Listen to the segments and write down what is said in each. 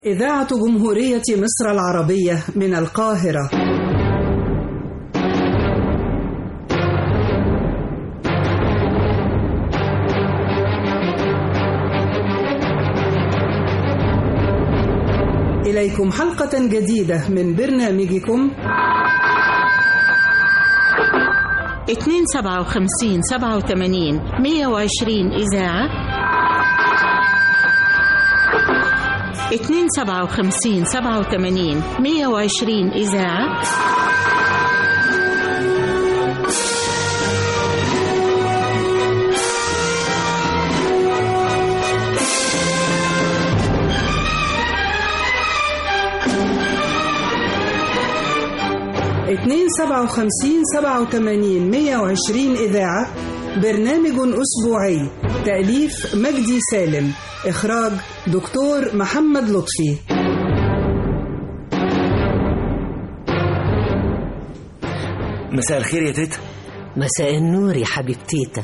إذاعة جمهورية مصر العربية من القاهرة إليكم حلقة جديدة من برنامجكم اتنين سبعة وخمسين سبعة وثمانين مية وعشرين إذاعة اتنين سبعة وخمسين سبعة وثمانين مية وعشرين إذاعة اتنين سبعة وخمسين سبعة وثمانين مية وعشرين إذاعة برنامج أسبوعي تأليف مجدي سالم إخراج دكتور محمد لطفي مساء الخير يا تيتا مساء النور يا حبيبتيتا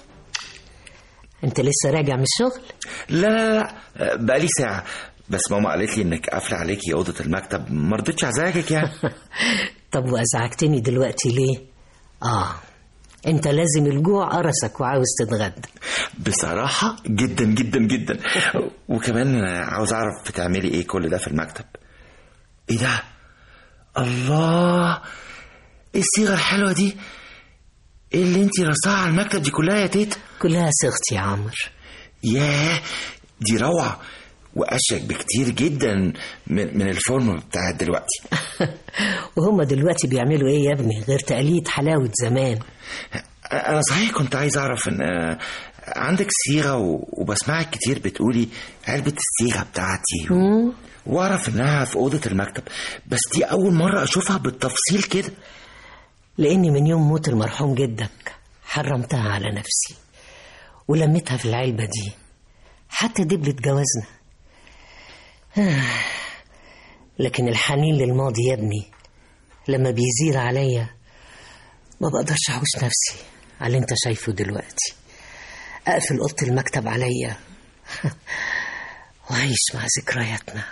انت لسه راجع من الشغل لا لا لا بقالي ساعة بس ماما قالت لي انك قافلة عليكي أوضة المكتب ما رضيتش ازعجك يعني طب وازعجتني دلوقتي ليه اه انت لازم الجوع قرصك وعاوز تتغدى بصراحة جدا جدا جدا وكمان عاوز اعرف بتعملي ايه كل ده في المكتب ايه ده الله ايه الصيغة الحلوة دي ايه اللي انتي رصاها على المكتب دي كلها يا تيتا كلها صيغتي يا عمرو ياه دي روعة واشيك بكتير جدا من, من الفورم بتاعت دلوقتي وهم دلوقتي بيعملوا ايه يا ابني غير تقليد حلاوة زمان انا صحيح كنت عايز اعرف ان آه، عندك صيغة و- وبسمعك كتير بتقولي علبة الصيغة بتاعتي و... واعرف انها في اوضة المكتب بس دي اول مرة اشوفها بالتفصيل كده لاني من يوم موت المرحوم جدك حرمتها على نفسي ولميتها في العلبة دي حتى دبلة جوازنا آه. لكن الحنين للماضي يا ابني لما بيزير عليا ما بقدرش احوش نفسي على اللي انت شايفه دلوقتي اقفل اوضه المكتب عليا واعيش مع ذكرياتنا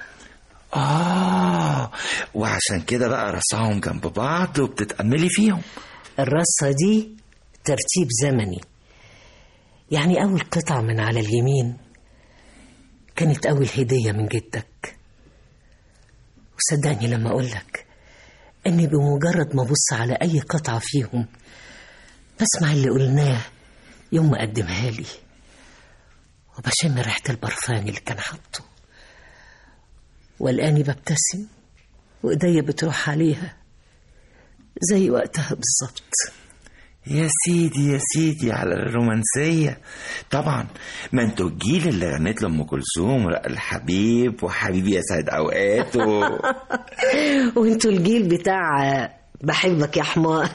اه وعشان كده بقى رصاهم جنب بعض وبتتأملي فيهم الرصة دي ترتيب زمني يعني أول قطعة من على اليمين كانت أول هدية من جدك وصدقني لما أقولك إني بمجرد ما أبص على أي قطعة فيهم بسمع اللي قلناه يوم ما قدمها لي وبشم ريحة البرفان اللي كان حاطه والآني ببتسم وإيديا بتروح عليها زي وقتها بالظبط يا سيدي يا سيدي على الرومانسية طبعا ما انتوا الجيل اللي غنيت لأم كلثوم ورق الحبيب وحبيبي يا سعد أوقات و... وانتوا الجيل بتاع بحبك يا حمار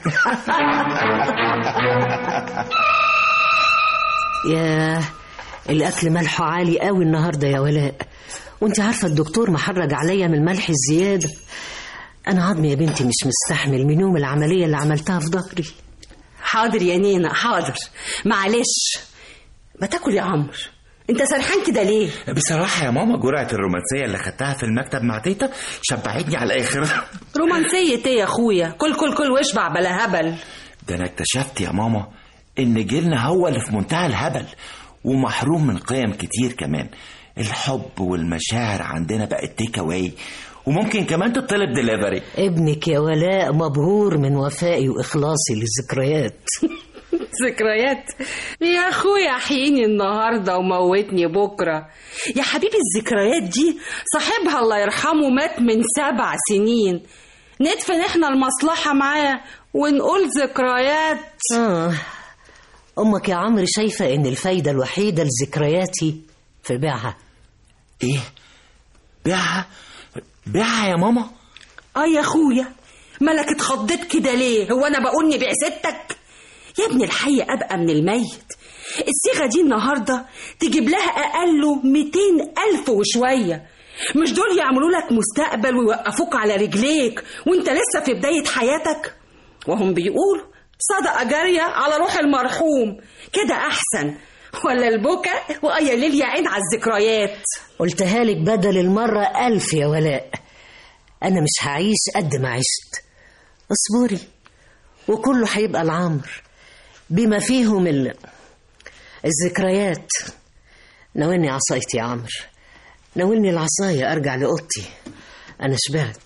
يا الاكل ملحه عالي قوي النهارده يا ولاء وانت عارفه الدكتور محرج عليا من الملح الزياده انا عظمي يا بنتي مش مستحمل من يوم العمليه اللي عملتها في ظهري حاضر يا نينا حاضر معلش ما تاكل يا عمرو انت سرحان كده ليه بصراحة يا ماما جرعة الرومانسية اللي خدتها في المكتب مع تيتا شبعتني على الآخر رومانسية ايه يا اخويا كل كل كل واشبع بلا هبل ده أنا اكتشفت يا ماما إن جيلنا هو اللي في منتهى الهبل ومحروم من قيم كتير كمان الحب والمشاعر عندنا بقت تيك اواي وممكن كمان تطلب دليفري ابنك يا ولاء مبهور من وفائي واخلاصي للذكريات ذكريات يا اخويا احييني النهارده وموتني بكره يا حبيبي الذكريات دي صاحبها الله يرحمه مات من سبع سنين ندفن احنا المصلحه معاه ونقول ذكريات آه. أمك يا عمرو شايفة إن الفايدة الوحيدة لذكرياتي في بيعها ايه بيعها بيعها يا ماما اه يا اخويا مالك اتخضيت كده ليه هو انا بقول نبيع ستك يا ابن الحي ابقى من الميت الصيغه دي النهارده تجيب لها اقله 200 الف وشويه مش دول يعملوا لك مستقبل ويوقفوك على رجليك وانت لسه في بدايه حياتك وهم بيقولوا صدقه جاريه على روح المرحوم كده احسن ولا البكا ويا ليل يا عين على الذكريات قلتها لك بدل المرة ألف يا ولاء أنا مش هعيش قد ما عشت اصبري وكله هيبقى العمر بما فيهم ال... الذكريات ناولني عصايتي يا عمرو ناولني العصاية أرجع لأوضتي أنا شبعت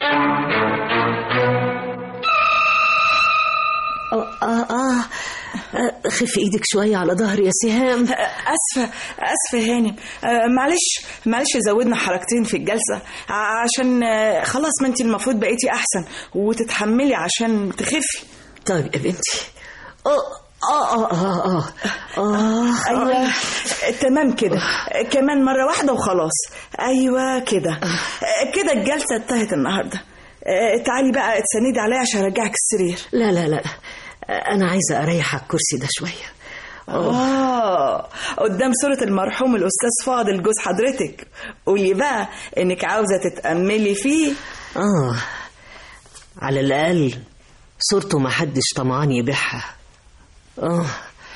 آه آه آه آه، خف إيدك شوية على ظهري يا سهام اسفه اسفه هانم آه، معلش معلش زودنا حركتين في الجلسه ع- عشان آه، خلاص ما انت المفروض بقيتي احسن وتتحملي عشان تخفي طيب يا بنتي آه آه آه آه آه آه ايوه تمام كده آه، كمان مره واحده وخلاص ايوه كده آه، كده الجلسه انتهت النهارده آه، تعالي بقى تسندي عليا عشان ارجعك السرير لا لا لا أنا عايزة أريح على الكرسي ده شوية اه قدام صورة المرحوم الأستاذ فاضل جوز حضرتك قولي بقى إنك عاوزة تتأملي فيه آه على الأقل صورته ما حدش طمعان يبيعها آه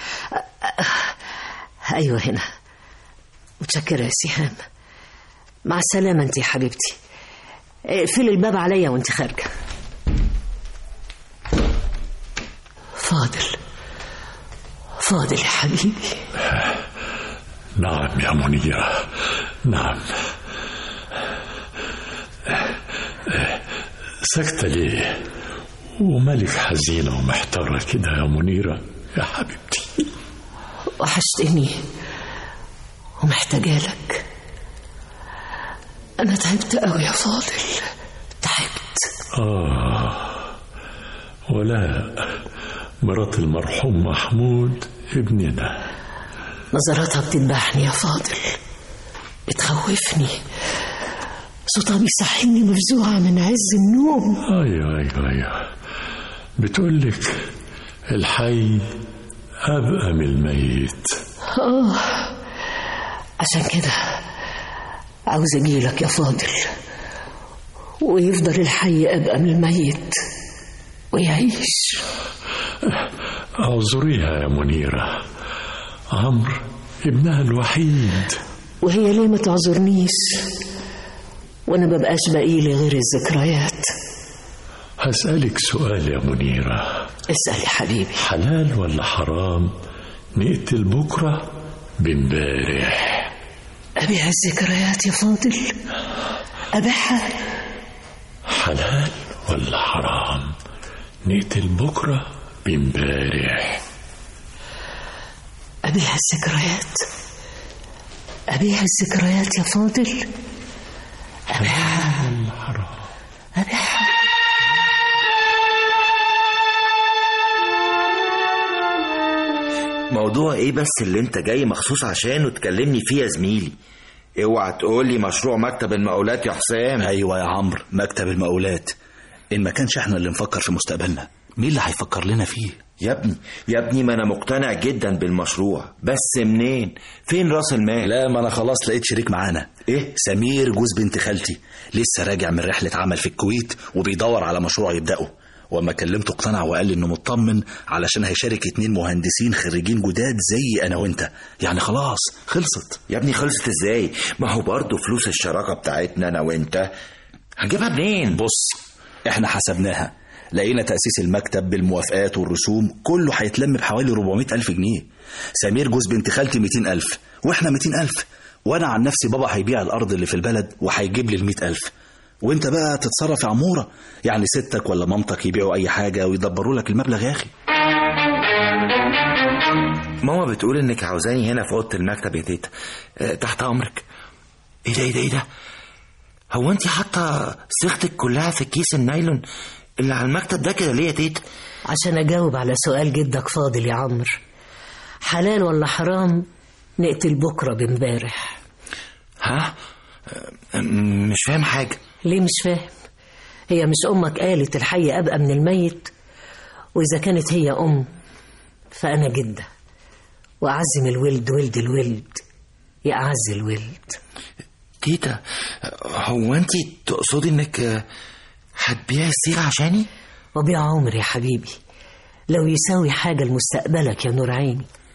أيوة هنا متشكرة يا سهام مع السلامة أنت يا حبيبتي اقفلي الباب عليا وأنت خارجة فاضل فاضل يا حبيبي نعم يا منيرة نعم سكتة ليه ومالك حزينة ومحتارة كده يا منيرة يا حبيبتي وحشتني ومحتاجة لك أنا تعبت أوي يا فاضل تعبت آه ولا مرات المرحوم محمود ابننا نظراتها بتذبحني يا فاضل بتخوفني صوتها بيصحيني مفزوعة من عز النوم ايوه ايوه ايوه بتقولك الحي ابقى من الميت آه عشان كده عاوز أجيلك يا فاضل ويفضل الحي أبقى من الميت ويعيش اعذريها يا منيرة عمرو ابنها الوحيد وهي ليه ما تعذرنيش وانا مبقاش بقيلي غير الذكريات هسألك سؤال يا منيرة اسأل يا حبيبي حلال ولا حرام نقتل بكرة بامبارح أبيع الذكريات يا فاضل أبيعها حلال ولا حرام نقتل بكرة بامبارح أبيع الذكريات أبيع الذكريات يا فاضل أبيعها ولا حرام أبيعها موضوع ايه بس اللي انت جاي مخصوص عشانه تكلمني فيه يا زميلي اوعى تقول لي مشروع مكتب المقاولات يا حسام ايوه يا عمرو مكتب المقاولات ان ما كانش احنا اللي نفكر في مستقبلنا مين اللي هيفكر لنا فيه يا ابني يا ابني ما انا مقتنع جدا بالمشروع بس منين فين راس المال لا ما انا خلاص لقيت شريك معانا ايه سمير جوز بنت خالتي لسه راجع من رحله عمل في الكويت وبيدور على مشروع يبداه واما كلمته اقتنع وقال لي انه مطمن علشان هيشارك اتنين مهندسين خريجين جداد زي انا وانت يعني خلاص خلصت يا ابني خلصت ازاي ما هو برضه فلوس الشراكه بتاعتنا انا وانت هنجيبها منين بص احنا حسبناها لقينا تأسيس المكتب بالموافقات والرسوم كله هيتلم بحوالي 400 ألف جنيه سمير جوز بنت خالتي 200 ألف وإحنا 200 ألف وأنا عن نفسي بابا هيبيع الأرض اللي في البلد وهيجيب لي ال 100 ألف وانت بقى تتصرف يا عموره يعني ستك ولا مامتك يبيعوا اي حاجه ويدبروا لك المبلغ يا اخي ماما بتقول انك عاوزاني هنا في اوضه المكتب يا تيتا أه تحت امرك ايه ده ايه ده ايه ده هو انت حاطه صيغتك كلها في الكيس النايلون اللي على المكتب ده كده ليه يا تيتا عشان أجاوب على سؤال جدك فاضل يا عمرو حلال ولا حرام نقتل بكرة بامبارح ها أه مش فاهم حاجه ليه مش فاهم هي مش أمك قالت الحي أبقى من الميت وإذا كانت هي أم فأنا جدة وأعزم الولد ولد الولد يا أعز الولد تيتا هو انت تقصدي انك أه، هتبيعي الصيغه عشاني وبيع عمري يا حبيبي لو يساوي حاجة لمستقبلك يا نور عيني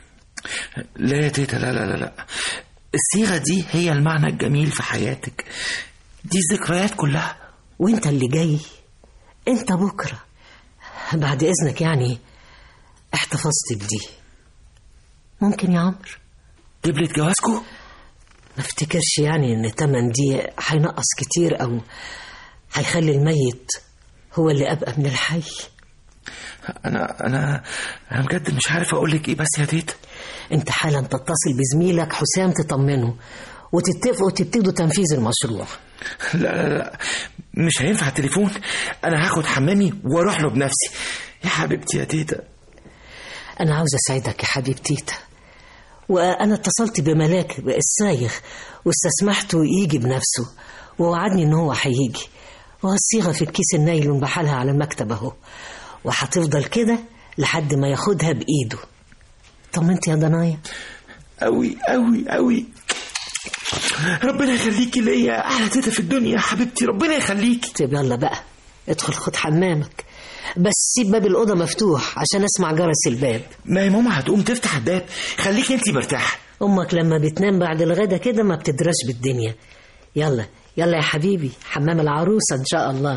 لا يا تيتا لا لا لا لا الصيغة دي هي المعنى الجميل في حياتك دي الذكريات كلها وانت اللي جاي انت بكرة بعد اذنك يعني احتفظت بدي ممكن يا عمرو دبلة جوازكو ما افتكرش يعني ان تمن دي هينقص كتير او هيخلي الميت هو اللي ابقى من الحي انا انا انا بجد مش عارف اقول لك ايه بس يا تيتا انت حالا تتصل بزميلك حسام تطمنه وتتفقوا تبتدوا تنفيذ المشروع لا لا لا مش هينفع التليفون انا هاخد حمامي واروح له بنفسي يا حبيبتي يا تيتا انا عاوز اساعدك يا حبيب تيتا وانا اتصلت بملاك السايغ واستسمحته يجي بنفسه ووعدني ان هو هيجي والصيغه في الكيس النايلون بحالها على المكتب اهو وهتفضل كده لحد ما ياخدها بايده طمنت يا ضنايا أوي أوي أوي ربنا يخليكي ليا أحلى تيتا في الدنيا يا حبيبتي ربنا يخليكي طيب يلا بقى ادخل خد حمامك بس سيب باب الأوضة مفتوح عشان أسمع جرس الباب ما هي ماما هتقوم تفتح الباب خليكي انتي مرتاحة أمك لما بتنام بعد الغدا كده ما بتدرس بالدنيا يلا يلا يا حبيبي حمام العروسة إن شاء الله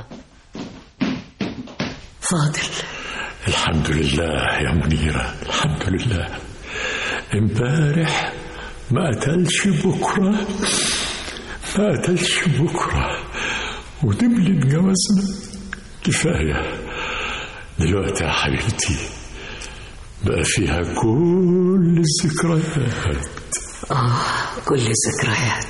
فاضل الحمد لله يا منيرة الحمد لله امبارح ما قتلش بكرة ما قتلش بكرة ودبلة جوازنا كفاية دلوقتي يا حبيبتي بقى فيها كل الذكريات آه كل الذكريات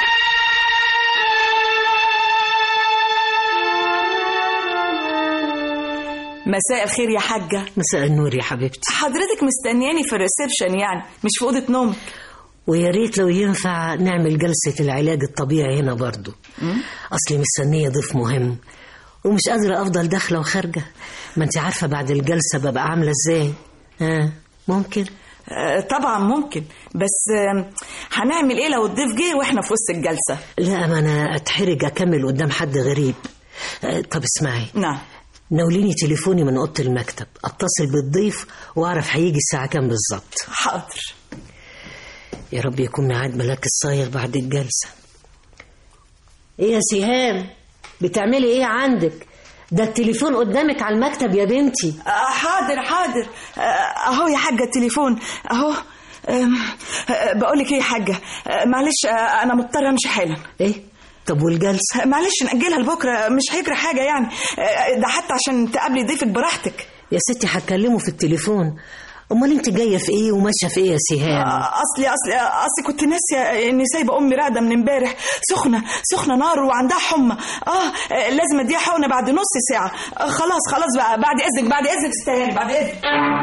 مساء الخير يا حاجة مساء النور يا حبيبتي حضرتك مستنياني في الريسبشن يعني مش في أوضة نومك ويا ريت لو ينفع نعمل جلسة العلاج الطبيعي هنا برضو أصلي مستنية ضيف مهم ومش قادرة أفضل داخلة وخارجة ما أنت عارفة بعد الجلسة ببقى عاملة إزاي ها ممكن آه، طبعا ممكن بس آه، هنعمل ايه لو الضيف جه واحنا في وسط الجلسة لا ما أنا أتحرج أكمل قدام حد غريب آه، طب اسمعي نعم ناوليني تليفوني من أوضة المكتب أتصل بالضيف وأعرف هيجي الساعة كام بالظبط حاضر يا رب يكون ميعاد ملاك الصايغ بعد الجلسة ايه يا سهام بتعملي ايه عندك ده التليفون قدامك على المكتب يا بنتي آه، حاضر حاضر آه، اهو يا حاجة التليفون اهو آم، آه، بقولك ايه يا حاجة آه، معلش آه، انا مضطرة امشي حالا ايه طب والجلسة آه، معلش نأجلها لبكرة مش هيجري حاجة يعني آه، ده حتى عشان تقابلي ضيفك براحتك يا ستي هتكلمه في التليفون امال انت جايه في ايه وماشيه في ايه يا سهام آه، اصلي اصلي آه، اصلي كنت ناسيه اني سايبه امي راقده من امبارح سخنه سخنه نار وعندها حمى اه آه، لازم اديها حقنه بعد نص ساعه آه، خلاص خلاص بقى بعد اذنك بعد اذنك استهاني بعد اذنك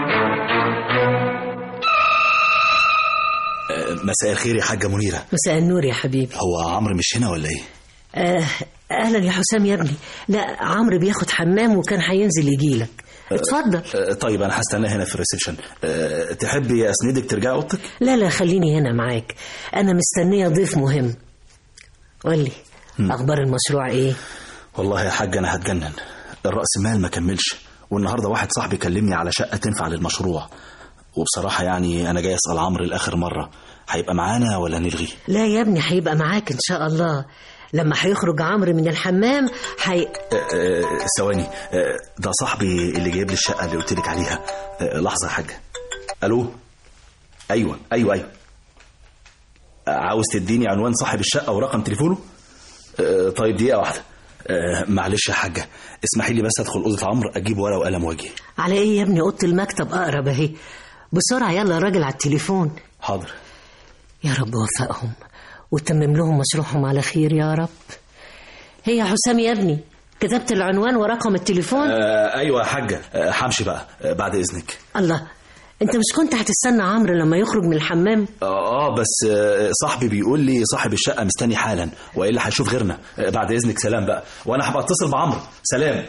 آه، مساء الخير يا حاجة منيرة مساء النور يا حبيبي هو عمرو مش هنا ولا ايه؟ آه اهلا يا حسام يا ابني لا عمرو بياخد حمام وكان هينزل يجيلك اتفضل آه، طيب انا هستناه هنا في الريسبشن آه، تحبي اسندك ترجعي اوضتك؟ لا لا خليني هنا معاك انا مستنيه ضيف مهم قولي اخبار المشروع ايه والله يا حاج انا هتجنن الراس مال ما كملش والنهارده واحد صاحبي كلمني على شقه تنفع للمشروع وبصراحه يعني انا جاي اسال عمرو لاخر مره هيبقى معانا ولا نلغيه لا يا ابني هيبقى معاك ان شاء الله لما هيخرج عمرو من الحمام هي... آه، آه، ثواني آه، ده صاحبي اللي جايب لي الشقه اللي قلت لك عليها آه، لحظه يا حاجه الو ايوه ايوه ايوه آه، عاوز تديني عنوان صاحب الشقه ورقم تليفونه آه، طيب دقيقه واحده آه، معلش يا حاجه اسمحي لي بس ادخل اوضه عمرو اجيب ورقه وقلم واجي على ايه يا ابني اوضه المكتب اقرب اهي بسرعه يلا يا راجل على التليفون حاضر يا رب وفقهم وتمم لهم مشروعهم على خير يا رب هي يا حسام يا ابني كتبت العنوان ورقم التليفون آه ايوه يا حاجه آه، همشي بقى آه، بعد اذنك الله انت مش كنت هتستنى عمرو لما يخرج من الحمام اه آه، بس آه، صاحبي بيقول لي صاحب الشقه مستني حالا والا هيشوف غيرنا آه، بعد اذنك سلام بقى وانا هبقى اتصل بعمرو سلام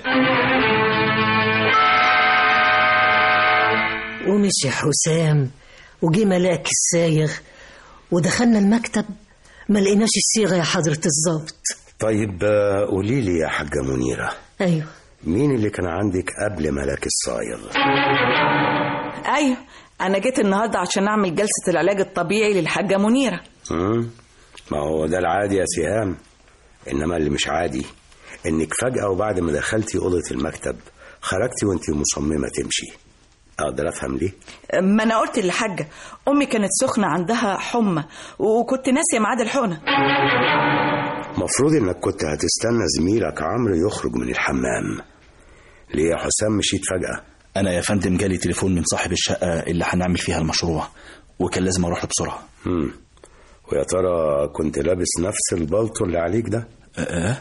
ومشي حسام وجي ملاك السايغ ودخلنا المكتب ما لقيناش الصيغه يا حضره الظابط طيب آه، قولي لي يا حاجة منيرة ايوه مين اللي كان عندك قبل ملاك الصايغ ايوه انا جيت النهارده عشان اعمل جلسه العلاج الطبيعي للحاجه منيره مم. ما هو ده العادي يا سهام انما اللي مش عادي انك فجأة وبعد ما دخلتي أوضة المكتب خرجتي وانت مصممة تمشي اقدر افهم ليه ما انا قلت للحاجه امي كانت سخنه عندها حمى وكنت ناسيه ميعاد الحقنه مفروض انك كنت هتستنى زميلك عمرو يخرج من الحمام ليه يا حسام مشيت فجأة انا يا فندم جالي تليفون من صاحب الشقه اللي هنعمل فيها المشروع وكان لازم اروح له بسرعه مم. ويا ترى كنت لابس نفس البلطو اللي عليك ده أه؟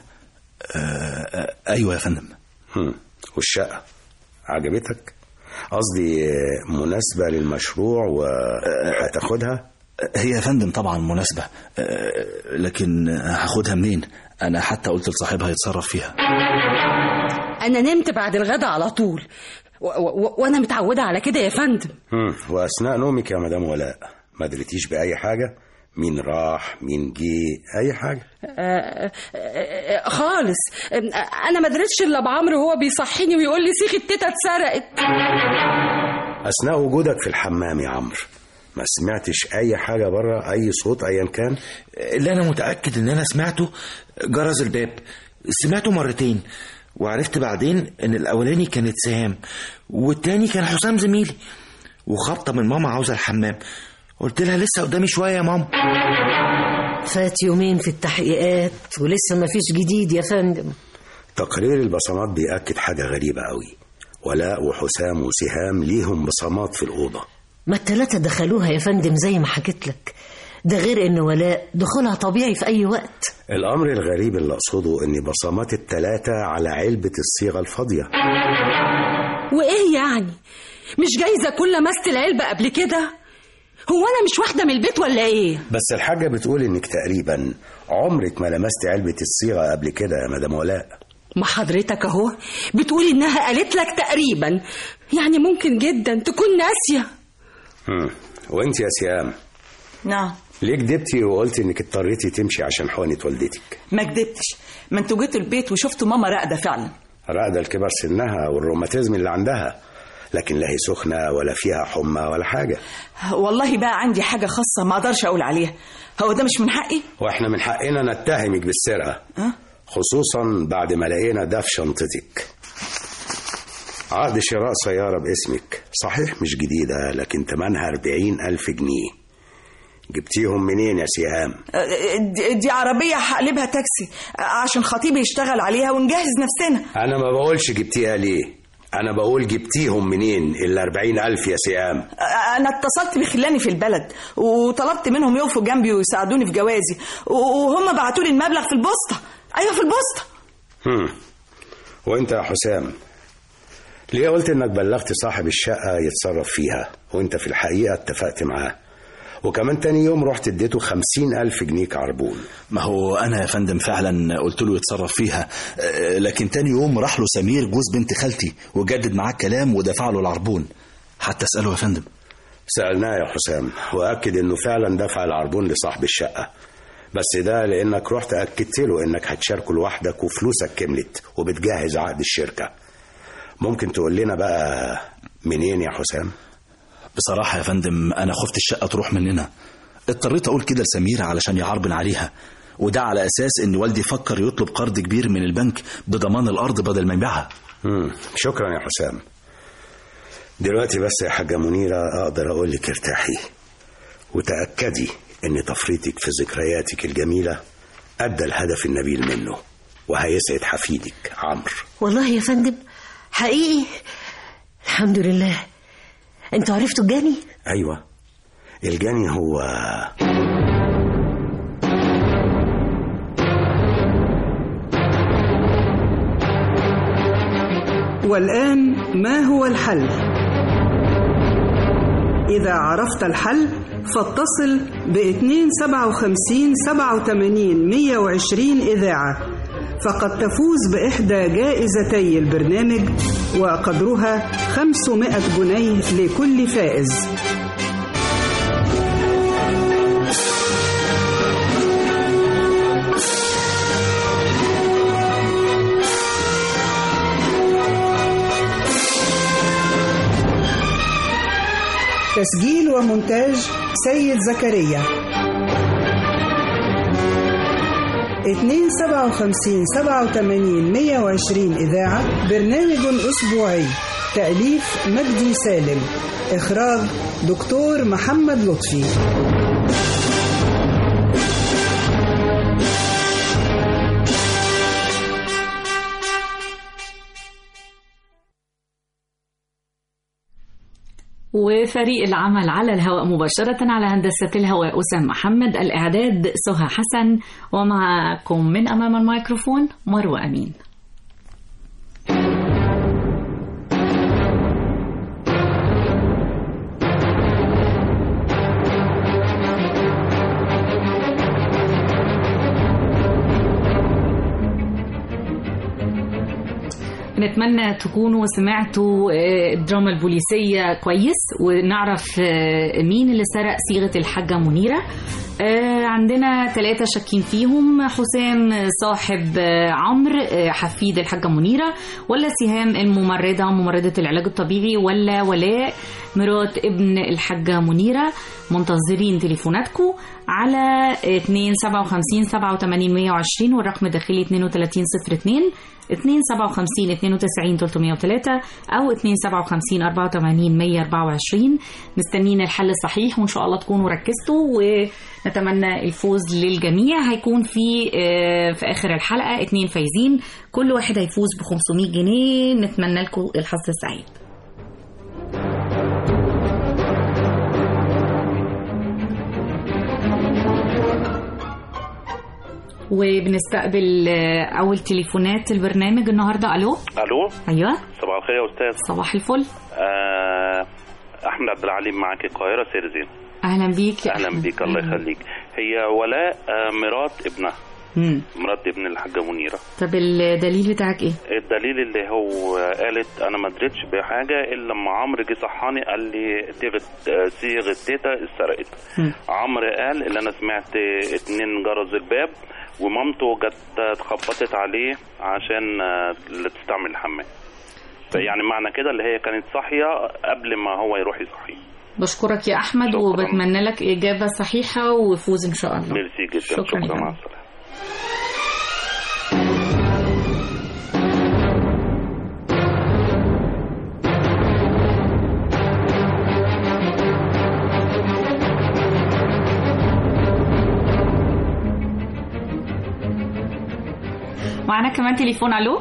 أه ايوه يا فندم مم. والشقة عجبتك قصدي مناسبة للمشروع وهتاخدها هي يا فندم طبعا مناسبة أه لكن هاخدها منين انا حتى قلت لصاحبها يتصرف فيها انا نمت بعد الغدا على طول و- و- وانا متعوده على كده يا فندم مم. واثناء نومك يا مدام ولاء ما دريتيش باي حاجه مين راح مين جه اي حاجه آه، آه، خالص آه، انا ما دريتش الا بعمرو وهو بيصحيني ويقول لي سيخ التيتا اتسرقت اثناء وجودك في الحمام يا عمرو ما سمعتش اي حاجه بره اي صوت ايا كان اللي انا متاكد ان انا سمعته جرس الباب سمعته مرتين وعرفت بعدين ان الاولاني كانت سهام والتاني كان حسام زميلي وخبطه من ماما عاوزه الحمام قلت لها لسه قدامي شويه يا ماما فات يومين في التحقيقات ولسه ما فيش جديد يا فندم تقرير البصمات بيأكد حاجه غريبه قوي ولاء وحسام وسهام ليهم بصمات في الاوضه ما التلاتة دخلوها يا فندم زي ما حكيت لك ده غير ان ولاء دخولها طبيعي في اي وقت الامر الغريب اللي اقصده ان بصمات التلاته على علبه الصيغه الفاضيه وايه يعني مش جايزه كل لمست العلبه قبل كده هو انا مش واحده من البيت ولا ايه بس الحاجه بتقول انك تقريبا عمرك ما لمست علبه الصيغه قبل كده يا مدام ولاء ما حضرتك اهو بتقولي انها قالت لك تقريبا يعني ممكن جدا تكون ناسيه مم. وانت يا سيام نعم ليه كدبتي وقلتي انك اضطريتي تمشي عشان حقنة والدتك ما كدبتش ما انتوا جيتوا البيت وشفتوا ماما راقده فعلا راقدة الكبر سنها والروماتيزم اللي عندها لكن لا هي سخنة ولا فيها حمى ولا حاجة والله بقى عندي حاجه خاصه ما اقدرش اقول عليها هو ده مش من حقي واحنا من حقنا نتهمك بالسرقة أه؟ خصوصا بعد ما لقينا ده في شنطتك عقد شراء سيارة باسمك صحيح مش جديدة لكن تمنها أربعين ألف جنيه جبتيهم منين يا سهام دي, دي عربيه هقلبها تاكسي عشان خطيبي يشتغل عليها ونجهز نفسنا أنا ما بقولش جبتيها ليه أنا بقول جبتيهم منين الأربعين ألف يا سهام انا اتصلت بخلاني في البلد وطلبت منهم يقفوا جنبي ويساعدوني في جوازي وهم بعتوا لي المبلغ في البوسطه ايوه في البوسطه هم. وانت يا حسام ليه قلت انك بلغت صاحب الشقة يتصرف فيها وانت في الحقيقة اتفقت معاه وكمان تاني يوم رحت اديته خمسين ألف جنيه كعربون ما هو انا يا فندم فعلا قلت له يتصرف فيها أه، لكن تاني يوم راح له سمير جوز بنت خالتي وجدد معاه الكلام ودفع له العربون حتى اساله يا فندم سألناه يا حسام وأكد انه فعلا دفع العربون لصاحب الشقة بس ده لانك رحت اكدت له انك هتشاركه لوحدك وفلوسك كملت وبتجهز عقد الشركة ممكن تقول لنا بقى منين يا حسام بصراحة يا فندم أنا خفت الشقة تروح مننا اضطريت أقول كده لسمير علشان يعربن عليها وده على أساس إن والدي فكر يطلب قرض كبير من البنك بضمان الأرض بدل ما يبيعها مم. شكرا يا حسام دلوقتي بس يا حاجة منيرة أقدر أقول لك ارتاحي وتأكدي إن تفريطك في ذكرياتك الجميلة أدى الهدف النبيل منه وهيسعد حفيدك عمرو والله يا فندم حقيقي الحمد لله انتوا عرفتوا الجاني أيوة الجاني هو والآن ما هو الحل؟ إذا عرفت الحل فاتصل ب 257 87 120 إذاعة فقد تفوز بإحدى جائزتي البرنامج وقدرها 500 جنيه لكل فائز تسجيل ومونتاج سيد زكريا 257 87 120 إذاعة برنامج أسبوعي تأليف مجدي سالم إخراج دكتور محمد لطفي وفريق العمل على الهواء مباشرة على هندسة الهواء أسام محمد الإعداد سهى حسن ومعكم من أمام الميكروفون مروة أمين نتمنى تكونوا سمعتوا الدراما البوليسية كويس ونعرف مين اللي سرق صيغة الحاجة منيرة عندنا ثلاثة شاكين فيهم حسام صاحب عمرو حفيد الحاجة منيرة ولا سهام الممرضة ممرضة العلاج الطبيعي ولا ولاء مرات ابن الحاجة منيرة منتظرين تليفوناتكم على 257 87 120 والرقم الداخلي 32 02 257 92 303 أو 257 84 124 مستنيين الحل الصحيح وإن شاء الله تكونوا ركزتوا ونتمنى الفوز للجميع هيكون في في آخر الحلقة اتنين فايزين كل واحد هيفوز ب 500 جنيه نتمنى لكم الحظ السعيد وبنستقبل اول تليفونات البرنامج النهارده الو الو ايوه صباح الخير يا استاذ صباح الفل آه احمد عبد العليم معاك القاهره سير زين اهلا بيك يا اهلا أحمد. بيك الله يخليك هي ولاء آه مرات ابنها مم. مرات ابن الحاجه منيره طب الدليل بتاعك ايه الدليل اللي هو قالت انا ما دريتش بحاجه الا لما عمرو جه صحاني قال لي صيغه آه، صيغه تيتا اتسرقت مم. عمرو قال اللي انا سمعت اتنين جرس الباب ومامته جت اتخبطت عليه عشان آه، تستعمل الحمام يعني معنى كده اللي هي كانت صاحيه قبل ما هو يروح يصحيه بشكرك يا احمد وبتمنى لك اجابه صحيحه وفوز ان شاء الله ميرسي جدا شكراً شكرا, يا شكرا مع فندم. السلامه معانا كمان تليفون الو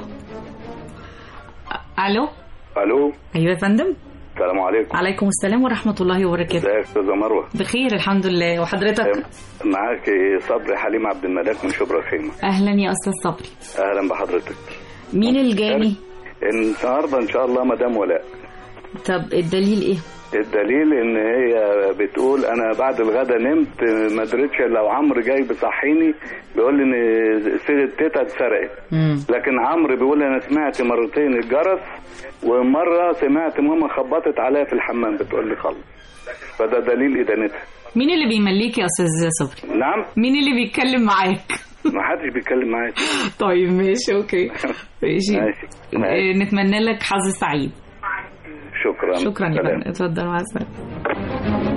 الو الو ايوه يا فندم السلام عليكم عليكم السلام ورحمه الله وبركاته ازيك يا استاذه مروه بخير الحمد لله وحضرتك معاك صبري حليم عبد الملاك من شبرا الخيمه اهلا يا استاذ صبري اهلا بحضرتك مين الجاني النهارده ان شاء الله مدام ولاء طب الدليل ايه الدليل ان هي بتقول انا بعد الغدا نمت ما دريتش الا وعمرو جاي بيصحيني بيقول لي ان صيغه تيتا اتسرقت مم. لكن عمرو بيقول لي انا سمعت مرتين الجرس ومره سمعت ماما خبطت عليا في الحمام بتقول لي خلص فده دليل ادانتها مين اللي بيمليك يا استاذ صبري نعم مين اللي بيتكلم معاك ما حدش بيتكلم معايا طيب ماشي اوكي ماشي ماشي آه، نتمنى لك حظ سعيد شكرا شكرا يا سلام. فندم اتفضل مع السلامه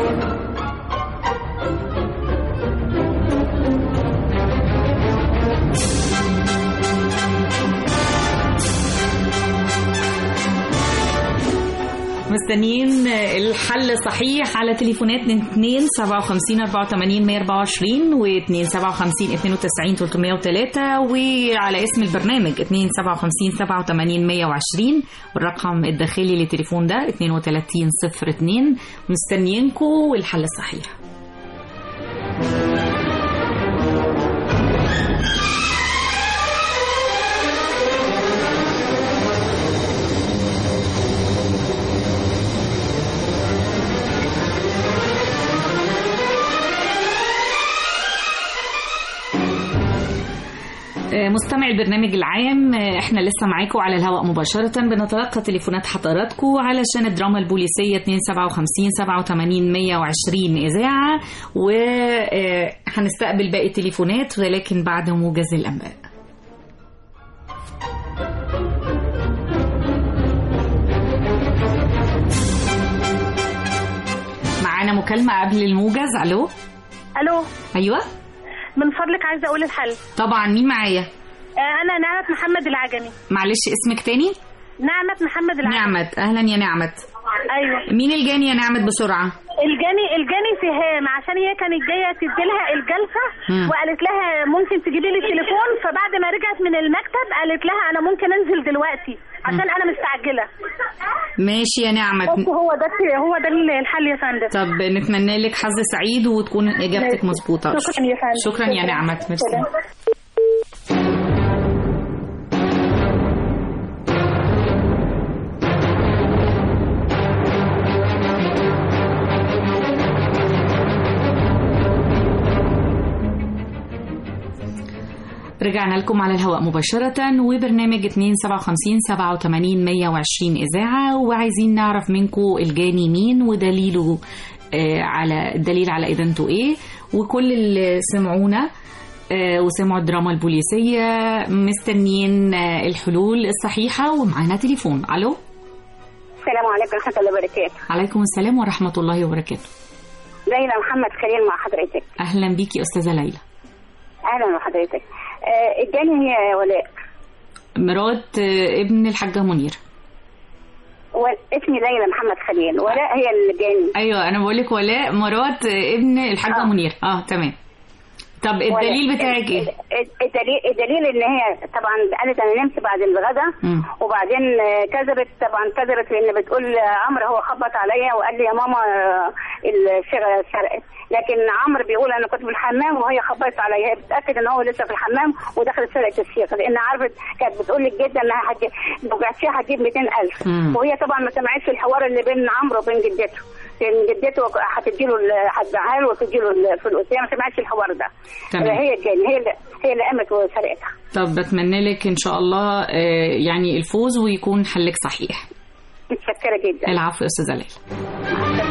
مستنيين الحل صحيح على تليفونات 2 57 84 124 و 2 57 92 303 وعلى اسم البرنامج 2 57 87 120 والرقم الداخلي للتليفون ده 32 02 مستنيينكم والحل الصحيح مستمع البرنامج العام احنا لسه معاكم على الهواء مباشرة بنتلقى تليفونات حضراتكم علشان الدراما البوليسية 257 87 120 إذاعة وهنستقبل باقي التليفونات ولكن بعد موجز الأنباء مكالمة قبل الموجز ألو الو أيوة من فضلك عايزه اقول الحل طبعا مين معايا آه، انا نعمه محمد العجمي معلش اسمك تاني نعمه محمد العجمي نعمت أهلا يا نعمت ايوه مين الجاني يا نعمت بسرعة الجاني الجاني سهام عشان هي كانت جايه تدي لها الجلسه مم. وقالت لها ممكن تجيبي لي التليفون فبعد ما رجعت من المكتب قالت لها انا ممكن انزل دلوقتي عشان انا مستعجله ماشي يا نعمت بس هو ده هو ده الحل يا فندم طب نتمنى لك حظ سعيد وتكون إجابتك ماشي. مظبوطة شكرا يا فندم شكرا يا نعمت ميرسي سلام. رجعنا لكم على الهواء مباشرة وبرنامج 257 87 120 إذاعة وعايزين نعرف منكم الجاني مين ودليله آه على الدليل على إدانته إيه وكل اللي سمعونا آه وسمعوا الدراما البوليسية مستنيين آه الحلول الصحيحة ومعانا تليفون ألو السلام عليكم ورحمة الله وبركاته عليكم السلام ورحمة الله وبركاته ليلى محمد خليل مع حضرتك أهلا بيكي أستاذة ليلى أهلا بحضرتك آه الجاني هي ولاء مرات آه ابن الحاجة منير اسمي ليلى محمد خليل ولاء هي الجاني أيوة أنا بقول لك ولاء مرات آه ابن الحاجة منير أه تمام طب الدليل ولاء. بتاعك إيه؟ ال- الدليل الدليل ان هي طبعا قالت انا نمت بعد الغداء مم. وبعدين آه، كذبت طبعا كذبت لان بتقول آه، عمرو هو خبط عليا وقال لي يا ماما آه، الصيغه سرقت لكن عمرو بيقول انا كنت في الحمام وهي خبطت عليا هي بتاكد ان هو لسه في الحمام ودخلت سرقت الصيغه لان عرفت كانت بتقول لك جدا انها هتجيب لو بعتيها هتجيب 200000 مم. وهي طبعا ما سمعتش الحوار اللي بين عمرو وبين جدته لان جدته هتديله ال- هتبيعها له وتديله الفلوس هي ما سمعتش الحوار ده تمام. هي الجاني هي اللي هي اللي قامت وسرقتها طب بتمنى لك إن شاء الله آه يعني الفوز ويكون حلك صحيح متشكره جدا العفو يا أستاذة ليلى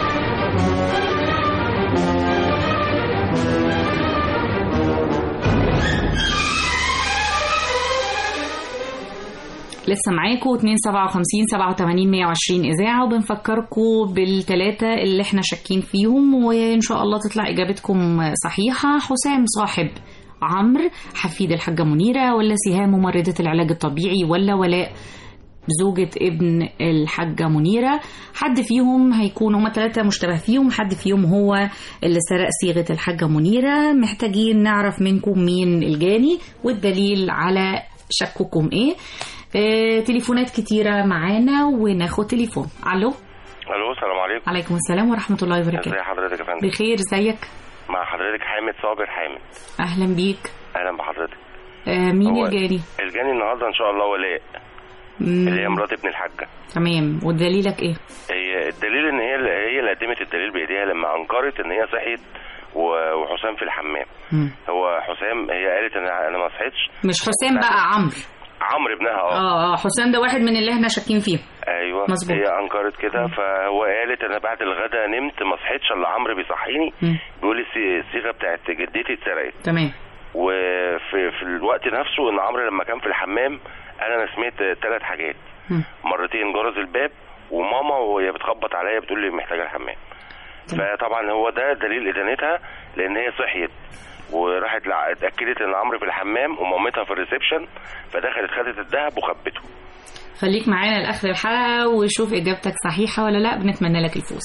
لسه معاكم 257 87 120 اذاعه وبنفكركم بالثلاثه اللي احنا شاكين فيهم وان شاء الله تطلع اجابتكم صحيحه حسام صاحب عمرو حفيد الحاجه منيره ولا سهام ممرضه العلاج الطبيعي ولا ولاء زوجة ابن الحاجة منيرة حد فيهم هيكون هما ثلاثة مشتبه فيهم حد فيهم هو اللي سرق صيغة الحاجة منيرة محتاجين نعرف منكم مين الجاني والدليل على شككم ايه آه، تليفونات كتيرة معانا وناخد تليفون الو الو السلام عليكم عليكم السلام ورحمة الله وبركاته ازي حضرتك يا فندم بخير ازيك مع حضرتك حامد صابر حامد اهلا بيك اهلا بحضرتك آه، مين هو الجاني الجاني النهارده ان شاء الله ولاء مم، اللي هي مرات ابن الحاجه تمام ودليلك ايه هي الدليل ان هي اللي هي اللي قدمت الدليل بايديها لما انكرت ان هي صحيت و- وحسام في الحمام مم. هو حسام هي قالت ان انا ما صحيتش مش حسام بقى عمرو عمرو ابنها اه اه اه حسام ده واحد من اللي احنا شاكين فيه ايوه مظبوط. هي انكرت كده فهو قالت انا بعد الغدا نمت ما صحيتش الا عمرو بيصحيني مم. بيقول لي السي- الصيغه بتاعت جدتي اتسرقت تمام وفي في الوقت نفسه ان عمرو لما كان في الحمام قال انا سمعت ثلاث حاجات مم. مرتين جرس الباب وماما وهي بتخبط عليا بتقول لي محتاجه الحمام فطبعا هو ده دليل ادانتها لان هي صحيت وراحت لع- اتاكدت ان عمرو في الحمام ومامتها في الريسبشن فدخلت خدت الذهب وخبته خليك معانا لاخر الحلقه وشوف اجابتك صحيحه ولا لا بنتمنى لك الفوز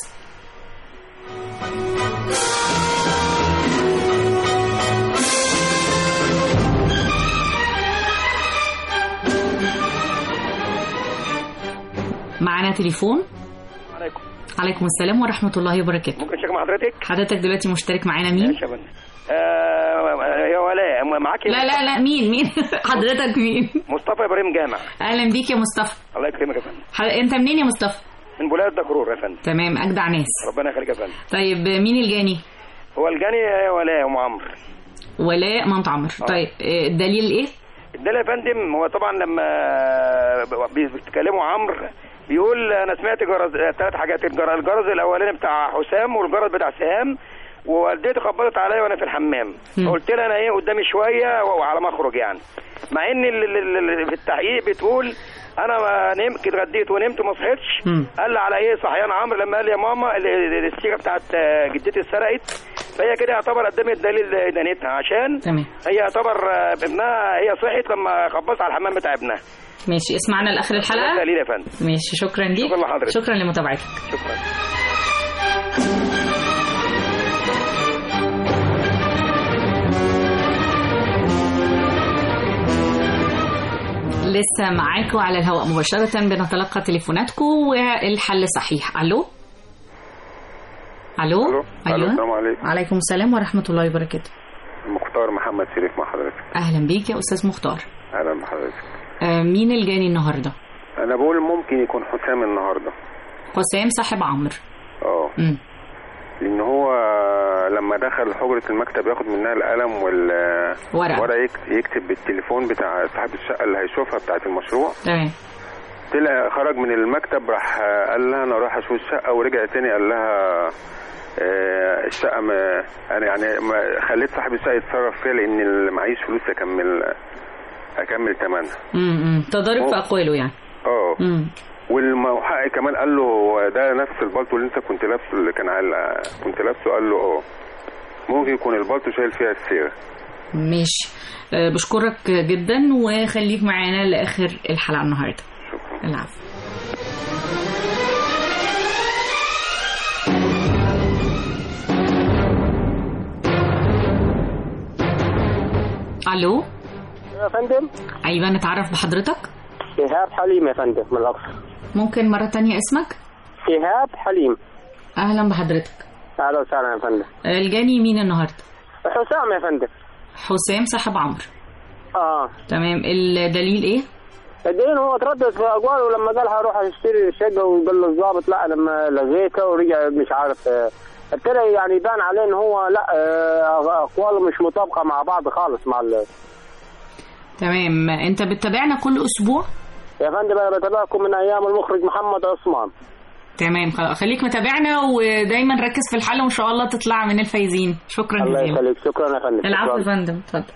معانا تليفون عليكم عليكم السلام ورحمة الله وبركاته ممكن اشيك مع حضرتك حضرتك دلوقتي مشترك معانا مين؟ ماشي يا فندم آه يا ولاء معاكي لا لا لا مين مين حضرتك مين؟ مصطفى ابراهيم جامع أهلا بيك يا مصطفى الله يكرمك يا فندم ح- أنت منين يا مصطفى؟ من بلاد دكرور يا فندم تمام أجدع ناس ربنا يخليك يا فندم طيب مين الجاني؟ هو الجاني يا ولاء ام عمرو ولاء مامت عمرو طيب آه، الدليل إيه؟ الدليل يا فندم هو طبعا لما بي- بيتكلموا عمرو بيقول انا سمعت جرس ثلاث حاجات الجر- الجرس الاولاني بتاع حسام والجرس بتاع سهام ووالدتي خبطت عليا وانا في الحمام قلت لها انا ايه قدامي شويه وعلى ما اخرج يعني مع ان ال- ال- ال- في التحقيق بتقول انا ما نمت اتغديت ونمت ما صحيتش قال لي على ايه صحيان عمرو لما قال لي يا ماما ال- ال- السيجه بتاعت آه، جدتي اتسرقت فهي كده يعتبر قدمت دليل ادانتها عشان تمام هي يعتبر آه، ابنها هي صحت لما خبصت على الحمام بتاع ابنها ماشي اسمعنا لاخر الحلقه دليل يا فندم ماشي شكرا ليك شكرا لحضرتك. شكرا لمتابعتك شكرا لسه معاكم على الهواء مباشرة بنتلقى تليفوناتكم والحل صحيح ألو ألو ألو، السلام عليكم. عليكم السلام ورحمة الله وبركاته مختار محمد شريف مع حضرتك أهلا بيك يا أستاذ مختار اهلا بحضرتك آه، مين الجاني النهاردة انا بقول ممكن يكون حسام النهارده حسام صاحب عمرو اه مم. لان هو لما دخل حجره المكتب ياخد منها القلم ورقة. والورقه يكتب بالتليفون بتاع صاحب الشقه اللي هيشوفها بتاعه المشروع تمام طلع خرج من المكتب راح قال لها انا رايح اشوف الشقه ورجع تاني قال لها آه، الشقه ما انا يعني ما خليت صاحب الشقه يتصرف فيها لان اللي معيش فلوس اكمل اكمل ثمنها امم تضارب في أقواله يعني اه امم والمحقق كمان قال له هو ده نفس البلطو اللي انت كنت لابسه اللي كان على كنت لابسه قال له اه ممكن يكون البلطو شايل فيها السيره ماشي آه، بشكرك جدا وخليك معانا لآخر الحلقة النهاردة شكرا العفو الو يا فندم ايوه نتعرف بحضرتك إيهاب حليم يا فندم من الأقصر ممكن مرة تانية اسمك إيهاب حليم اهلا بحضرتك أهلا وسهلا يا فندم الجاني مين النهارده حسام يا فندم حسام صاحب عمرو اه تمام الدليل ايه الدين هو تردد في أقواله لما قال هروح أشتري الشقة وقال له الضابط لا لما لغيتها ورجع مش عارف آه، ابتدى يعني يبان عليه إن هو لا آه، أقواله مش مطابقة مع بعض خالص مع ال... تمام انت بتتابعنا كل اسبوع يا فندم أنا بتابعكم من أيام المخرج محمد عثمان تمام خلاص خليك متابعنا ودايما ركز في الحل وان شاء الله تطلع من الفايزين شكرا الله جزيلا يخليك شكرا يا فندم العفو يا شكراً. فندم اتفضل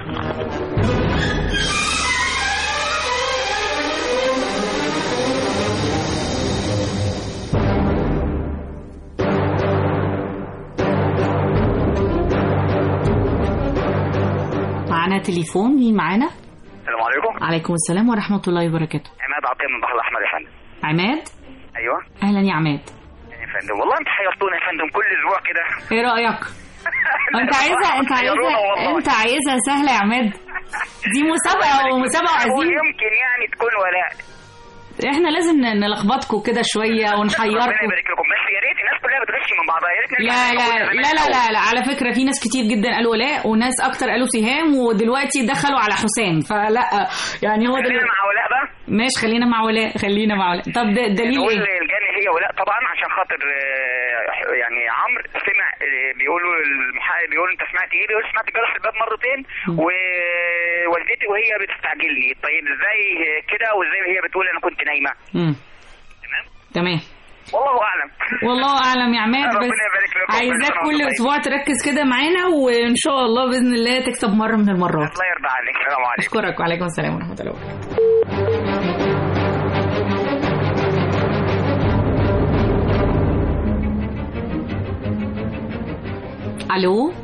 معانا تليفون مين معانا السلام عليكم عليكم السلام ورحمة الله وبركاته عماد عطيه من البحر الاحمر يا فندم عماد ايوه أهلا يا عماد يا فندم والله انت حيرتونا يا فندم كل اسبوع كده ايه رأيك انت عايزة انت حيرونا عايزة والله. انت عايزها سهلة يا عماد دي مسابقة ومسابقة هو عايزين يمكن يعني تكون ولاء احنا لازم نلخبطكم كده شوية ربنا ونحيركم يبارك لكم بس يا ريت الناس كلها بتغش من بعضها يا ريت نرجع لا زي ما لا كنا لا زمان لا الأول. لا, لا على فكرة في ناس كتير جدا قالوا ولاء وناس أكتر قالوا سهام ودلوقتي دخلوا على حسام فلا يعني هو خلينا دلوقتي مع ولاء بقى ماشي خلينا مع ولاء خلينا مع ولاء طب ده الدليل نقول ايه؟ الجنة هي ولاء طبعا عشان خاطر آه، يعني عمرو سمع آه، بيقولوا المحقق بيقول انت سمعت ايه بيقول سمعت جرح الباب مرتين ووالدتي وهي بتستعجلني طيب ازاي كده وازاي هي بتقول انا كنت نايمه مم. تمام والله اعلم والله اعلم يا عماد ربنا بس يبارك لكم. عايزاك ربنا كل يخليك. اسبوع تركز كده معانا وان شاء الله باذن الله تكسب مره من المرات الله يرضى عليك السلام عليكم اشكرك وعليكم السلام ورحمه الله وبركاته الو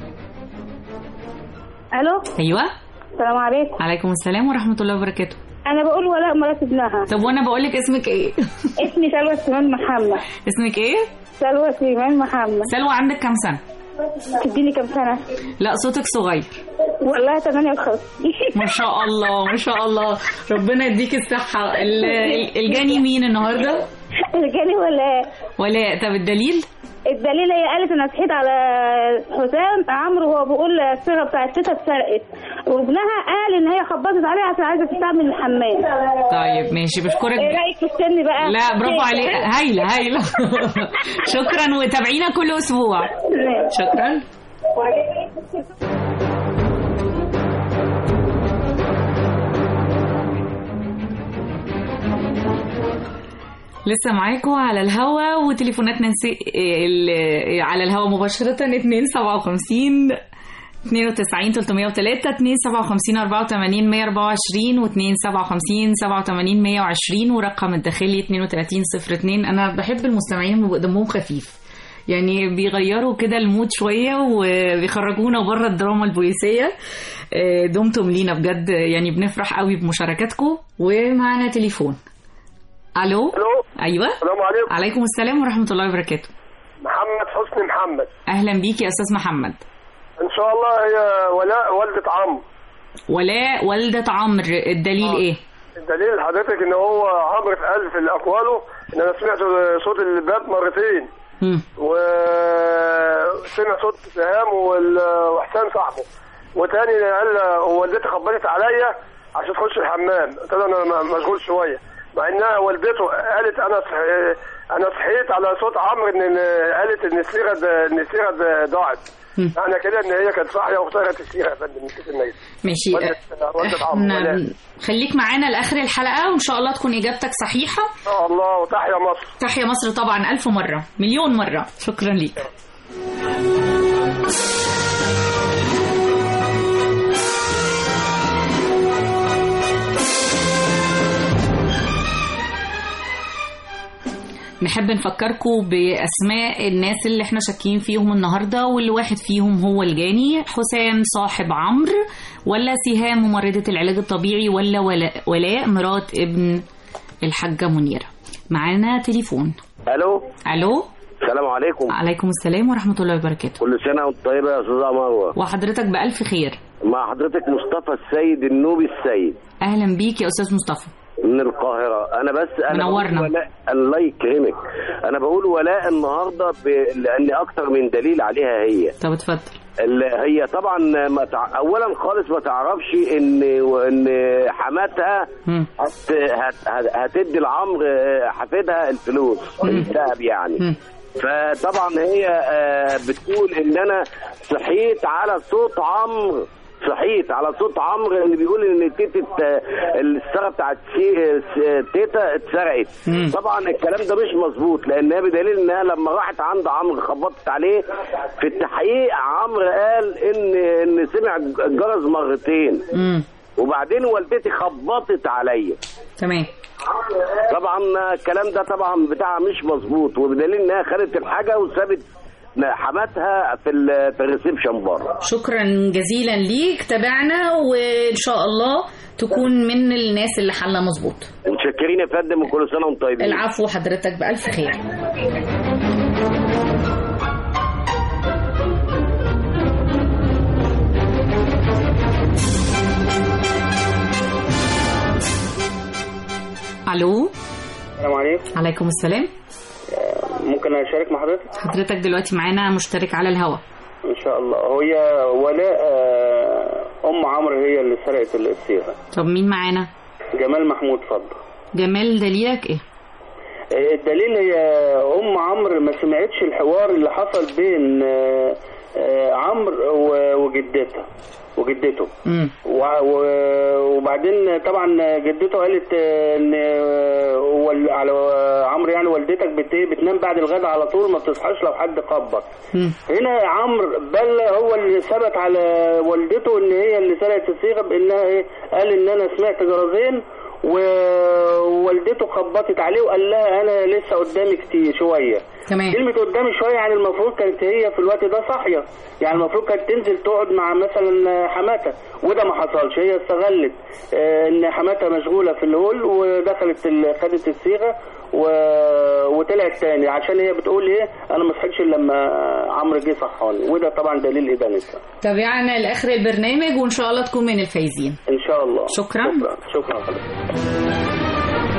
الو ايوه السلام عليكم عليكم السلام ورحمه الله وبركاته انا بقول ولاء مرات ابنها طب وانا بقول لك اسمك ايه اسمي سلوى سليمان محمد اسمك ايه سلوى سليمان محمد سلوى عندك كام سنه تديني كام سنه لا صوتك صغير والله 58 ما شاء الله ما شاء الله ربنا يديك الصحة ال- ال- الجاني مين النهاردة؟ الجاني ولاء ولاء طب الدليل؟ الدليل هي قالت انا صحيت على حسام عمرو وهو بيقول الصيغه بتاعت تيتا اتسرقت وابنها قال ان هي خبطت عليه عشان عايزه تستعمل الحمام طيب ماشي بشكرك ايه رايك في السن بقى لا برافو عليك هايلة هايلة شكرا وتابعينا كل أسبوع شكرا لسه معاكم على الهوا وتليفوناتنا نسي... ال- على الهوا مباشرة 257 92 303 257 84 124 و 257 87 120 ورقم الداخلي 32 02 انا بحب المستمعين اللي دمهم خفيف يعني بيغيروا كده المود شويه وبيخرجونا بره الدراما البوليسيه آه، دمتم لينا بجد يعني بنفرح قوي بمشاركاتكم ومعنا تليفون الو الو ايوه السلام عليكم عليكم السلام ورحمه الله وبركاته محمد حسني محمد اهلا بيك يا استاذ محمد ان شاء الله هي ولاء والدة عمرو ولاء والدة عمرو الدليل ايه الدليل حضرتك ان هو عمرو في قال في اقواله ان انا سمعت صوت الباب مرتين مم. وسمع صوت سهام وال- وحسام صاحبه وتاني قال والدتي خبطت عليا عشان تخش الحمام قلت له انا م- مشغول شويه مع انها والدته قالت انا صح... انا صحيت على صوت عمرو ان إن قالت ان الصيغه د- ان الصيغه د- ضاعت معنى كده ان هي كانت صاحيه وصيغت الصيغه يا فندم نسيت الميت ماشي والدة والدة عمرو احنا ولاء. خليك معانا لاخر الحلقه وان شاء الله تكون اجابتك صحيحه ان شاء الله وتحيا مصر تحيا مصر طبعا الف مره مليون مره شكرا ليك نحب نفكركم بأسماء الناس اللي احنا شاكين فيهم النهاردة واللي واحد فيهم هو الجاني حسام صاحب عمرو ولا سهام ممرضة العلاج الطبيعي ولا ولاء, ولاء مرات ابن الحاجة منيرة معانا تليفون الو ألو السلام عليكم عليكم السلام ورحمة الله وبركاته كل سنه وانت طيبه يا استاذه مروه وحضرتك بألف خير مع حضرتك مصطفى السيد النوبي السيد أهلا بيك يا أستاذ مصطفى من القاهرة أنا بس أنا منورنا. بقول ولاء الله يكرمك أنا بقول ولاء النهاردة ب... لأن أكتر من دليل عليها هي طب اتفضل ال- هي طبعا ما تع... أولا خالص ما تعرفش إن إن حماتها هت... هت... هت... هتدي لعمرو آه، حفيدها الفلوس الذهب يعني فطبعا هي آه، بتقول ان انا صحيت على صوت عمرو صحيت على صوت عمرو اللي بيقول ان تيتا السرقه بتاعت سي- س- تيتا اتسرقت طبعا الكلام ده مش مظبوط لانها بدليل انها لما راحت عند عمرو خبطت عليه في التحقيق عمرو قال ان ان سمع الجرس مرتين امم وبعدين والدتي خبطت عليا تمام طبعا الكلام ده طبعا بتاعها مش مظبوط وبدليل انها خدت الحاجه وسابت حماتها في ال- في الريسبشن بره شكرا جزيلا ليك تابعنا وإن شاء الله تكون من الناس اللي حلها مظبوط متشكرين يا فندم وكل سنه وانتم طيبين العفو حضرتك بألف خير الو السلام عليكم عليكم السلام ممكن اشارك مع حضرتك حضرتك دلوقتي معانا مشترك على الهوا ان شاء الله هي ولاء آه، ام عمرو هي اللي سرقت الصيغه طب مين معانا جمال محمود فضل جمال دليلك ايه آه، الدليل هي ام عمرو ما سمعتش الحوار اللي حصل بين آه، آه، عمرو و- وجدتها وجدته امم و- و- وبعدين طبعا جدته قالت آه، ان آه، وال- على عمرو يعني والدتك بت- بتنام بعد الغداء على طول ما بتصحاش لو حد خبط هنا عمرو بل هو اللي ثبت على والدته ان هي اللي سرقت الصيغه بانها ايه قال ان انا سمعت جرزين ووالدته خبطت عليه وقال لها انا لسه قدامي كتير شويه تمام كلمه قدامي شويه يعني المفروض كانت هي في الوقت ده صاحيه يعني المفروض كانت تنزل تقعد مع مثلا حماتها وده ما حصلش هي استغلت آه، ان حماتها مشغوله في الهول ودخلت ال- خدت الصيغه و... وطلعت تاني عشان هي بتقول ايه انا ما صحيتش إلا لما عمرو جه صحاني وده طبعا دليل ادانتها تابعنا لاخر البرنامج وان شاء الله تكون من الفايزين ان شاء الله شكرا شكرا, شكرا حضرتك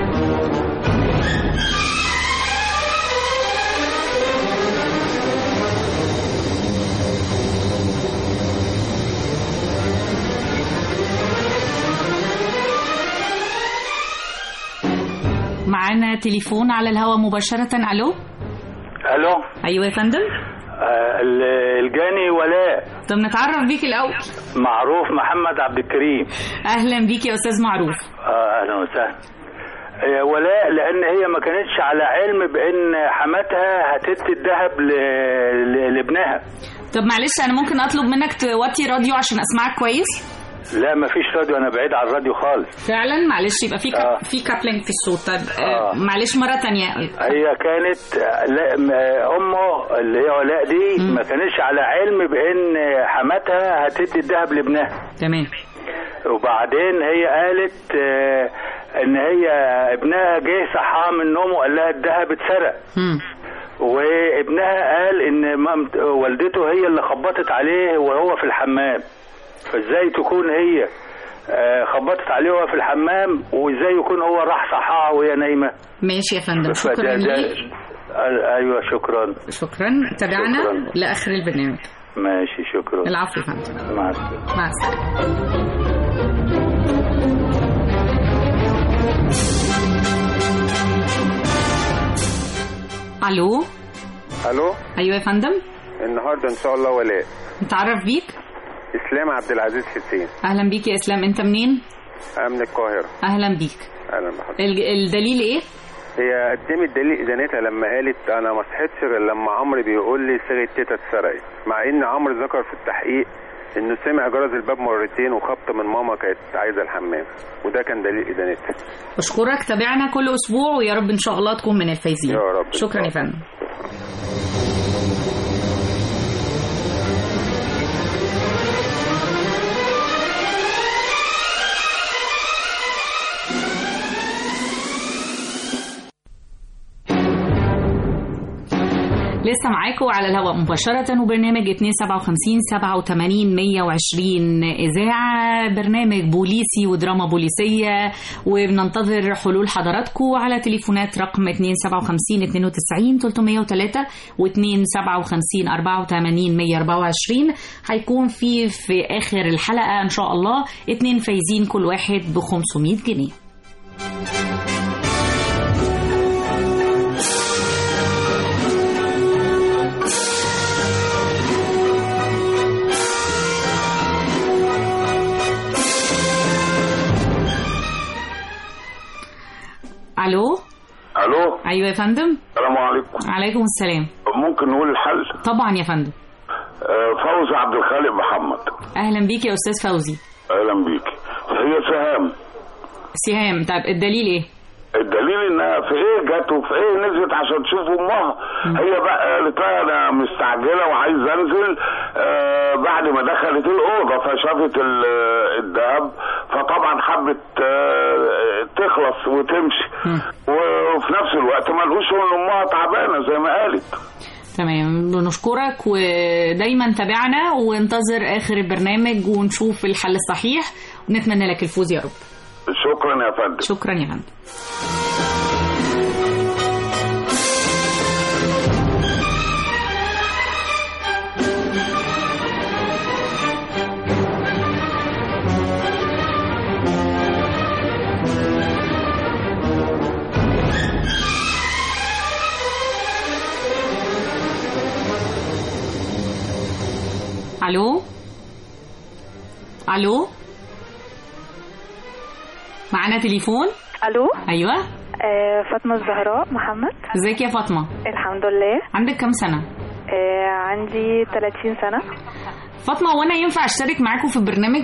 معانا تليفون على الهوا مباشرة الو الو ايوه يا فندم آه، ال- الجاني ولاء طب نتعرف بيك الاول معروف محمد عبد الكريم اهلا بيك يا استاذ معروف آه، اهلا وسهلا آه، ولاء لان هي ما كانتش على علم بان حماتها هتدي الذهب ل- ل- لابنها طب معلش انا ممكن اطلب منك توطي راديو عشان اسمعك كويس لا مفيش راديو انا بعيد عن الراديو خالص فعلا معلش يبقى في كاب... آه. في كابلينج في الصوت طب آه. آه. معلش مره تانية هي كانت لا م- امه اللي هي ولاء دي ما كانتش على علم بان حماتها هتدي الذهب لابنها تمام وبعدين هي قالت آه، ان هي ابنها جه صحاها من النوم وقال لها الذهب اتسرق وابنها قال ان مامت والدته هي اللي خبطت عليه وهو في الحمام فازاي تكون هي آه، خبطت عليه وهو في الحمام وازاي يكون هو راح صحاها وهي نايمه ماشي يا فندم شكرا فده- ده- ليك آه، ايوه شكرا شكرا تابعنا شكراً. لاخر البرنامج ماشي شكرا العفو يا فندم مع السلامه مع السلامه الو الو ايوه يا فندم النهارده ان شاء الله ولاء نتعرف بيك اسلام عبد العزيز حسين اهلا بيك يا اسلام انت منين أنا من القاهره اهلا بيك اهلا بحضرتك الج- الدليل ايه هي قدمت دليل ادانتها لما قالت انا ما صحيتش غير لما عمرو بيقول لي صيغه تيتا اتسرقت مع ان عمرو ذكر في التحقيق انه سمع جرس الباب مرتين وخبطه من ماما كانت عايزه الحمام وده كان دليل ادانتها اشكرك تابعنا كل اسبوع ويا رب ان شاء الله تكون من الفايزين يا رب. شكرا يا فندم لسه معاكم على الهواء مباشرة وبرنامج 257 87 120 إذاعة برنامج بوليسي ودراما بوليسية وبننتظر حلول حضراتكم على تليفونات رقم 257 92 303 و 257 84 124 هيكون في في آخر الحلقة إن شاء الله اتنين فايزين كل واحد ب 500 جنيه الو الو ايوه يا فندم السلام عليكم عليكم السلام ممكن نقول الحل طبعا يا فندم آه، فوزي عبد الخالق محمد اهلا بيك يا استاذ فوزي اهلا بيك هي سهام سهام طيب الدليل ايه الدليل انها في ايه جت وفي ايه نزلت عشان تشوف امها هي بقى قالت لها انا مستعجله وعايزه انزل آه بعد ما دخلت الاوضه فشافت ال- الدهب فطبعا حبت آه تخلص وتمشي وفي نفس الوقت ما لقوش ان امها تعبانه زي ما قالت تمام بنشكرك ودايما تابعنا وانتظر اخر البرنامج ونشوف الحل الصحيح ونتمنى لك الفوز يا رب شكرا يا فندم شكرا يا فندم الو الو معانا تليفون الو ايوه آه فاطمه الزهراء محمد ازيك يا فاطمه الحمد لله عندك كام سنه آه عندي 30 سنه فاطمه وانا ينفع اشترك معاكم في البرنامج